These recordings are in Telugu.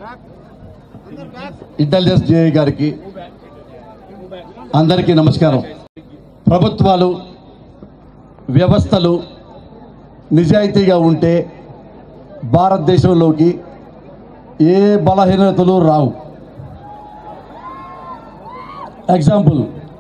ఇంటెలిజెన్స్ జేఏ గారికి అందరికీ నమస్కారం ప్రభుత్వాలు వ్యవస్థలు నిజాయితీగా ఉంటే భారతదేశంలోకి ఏ బలహీనతలు రావు ఎగ్జాంపుల్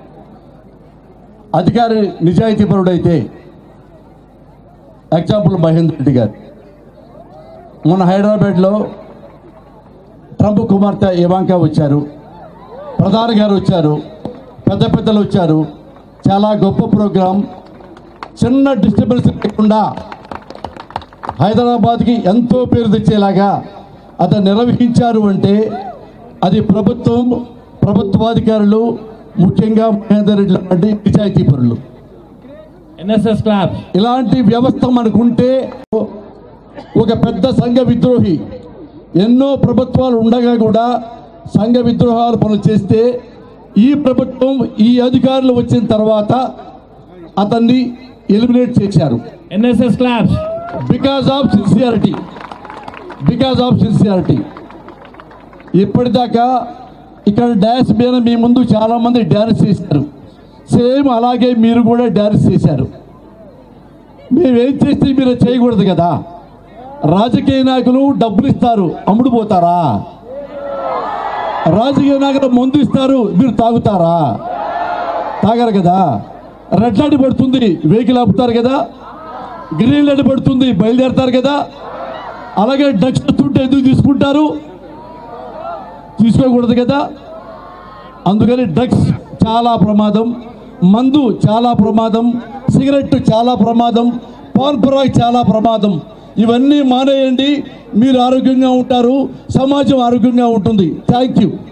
అధికారి నిజాయితీపరుడైతే ఎగ్జాంపుల్ మహేందర్ రెడ్డి గారు మొన్న హైదరాబాద్లో ట్రంప్ కుమార్తె ఇవాంకా వచ్చారు ప్రధాని గారు వచ్చారు పెద్ద పెద్దలు వచ్చారు చాలా గొప్ప ప్రోగ్రాం చిన్న డిస్టర్బెన్స్ లేకుండా హైదరాబాద్కి ఎంతో పేరు తెచ్చేలాగా అతను నిర్వహించారు అంటే అది ప్రభుత్వం ప్రభుత్వాధికారులు ముఖ్యంగా మహేందర్ రెడ్డి లాంటి నిజాయితీ పరులు ఎన్ఎస్ఎస్ క్లాప్స్ ఇలాంటి వ్యవస్థ మనకుంటే ఒక పెద్ద సంఘ విద్రోహి ఎన్నో ప్రభుత్వాలు ఉండగా కూడా సంఘ విద్రోహాలు పనులు చేస్తే ఈ ప్రభుత్వం ఈ అధికారులు వచ్చిన తర్వాత అతన్ని ఎలిమినేట్ చేశారు NSS claps because of sincerity because of sincerity ఇప్పటిదాకా ఇక్కడ డ్యాన్స్ మీద మీ ముందు చాలా మంది డ్యాన్స్ చేశారు సేమ్ అలాగే మీరు కూడా డ్యాన్స్ చేశారు మేమేం చేస్తే మీరు చేయకూడదు కదా రాజకీయ నాయకులు డబ్బులు ఇస్తారు అమ్ముడు పోతారా రాజకీయ నాయకులు మందు ఇస్తారు మీరు తాగుతారా తాగరు కదా రెడ్ లైట్ పడుతుంది వెహికల్ ఆపుతారు కదా గ్రీన్ లైట్ పడుతుంది బయలుదేరతారు కదా అలాగే డ్రగ్స్ వస్తుంటే ఎందుకు తీసుకుంటారు తీసుకోకూడదు కదా అందుకని డ్రగ్స్ చాలా ప్రమాదం మందు చాలా ప్రమాదం సిగరెట్ చాలా ప్రమాదం పాన్ పరాగ్ చాలా ప్రమాదం ఇవన్నీ మానేయండి మీరు ఆరోగ్యంగా ఉంటారు సమాజం ఆరోగ్యంగా ఉంటుంది థ్యాంక్ యూ